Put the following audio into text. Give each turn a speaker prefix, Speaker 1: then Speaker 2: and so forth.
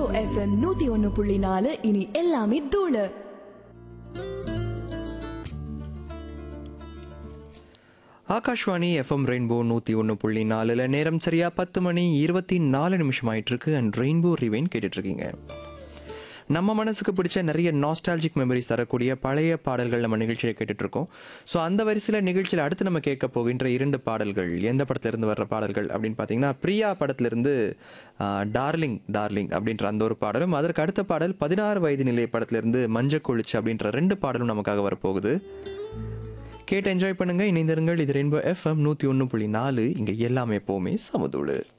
Speaker 1: FM நூத்தி ஒன்னு புள்ளி நாலு இனி எல்லாமே தூளு
Speaker 2: ஆகாஷ்வாணி எஃப்எம் ரெயின்போ நூற்றி ஒன்று புள்ளி நாலில் நேரம் சரியாக பத்து மணி இருபத்தி நாலு நிமிஷம் ஆயிட்டிருக்கு அண்ட் ரெயின்போ ரிவைன் கேட்டுட்ருக்கீங்க நம்ம மனசுக்கு பிடிச்ச நிறைய நாஸ்டாலஜிக் மெமரிஸ் தரக்கூடிய பழைய பாடல்கள் நம்ம நிகழ்ச்சியில் கேட்டுட்ருக்கோம் ஸோ அந்த வரிசையில் நிகழ்ச்சியில் அடுத்து நம்ம கேட்க போகின்ற இரண்டு பாடல்கள் எந்த படத்துலேருந்து வர்ற பாடல்கள் அப்படின்னு பார்த்தீங்கன்னா பிரியா படத்துலேருந்து டார்லிங் டார்லிங் அப்படின்ற அந்த ஒரு பாடலும் அதற்கு அடுத்த பாடல் பதினாறு வயது நிலை படத்துலேருந்து மஞ்ச கொளிச்சு அப்படின்ற ரெண்டு பாடலும் நமக்காக வரப்போகுது கேட்டு என்ஜாய் பண்ணுங்க இணைந்திருங்கள் இது ரெயின்போ எஃப்எம் நூற்றி ஒன்று புள்ளி நாலு இங்கே எல்லாமே எப்போவுமே சமதூளு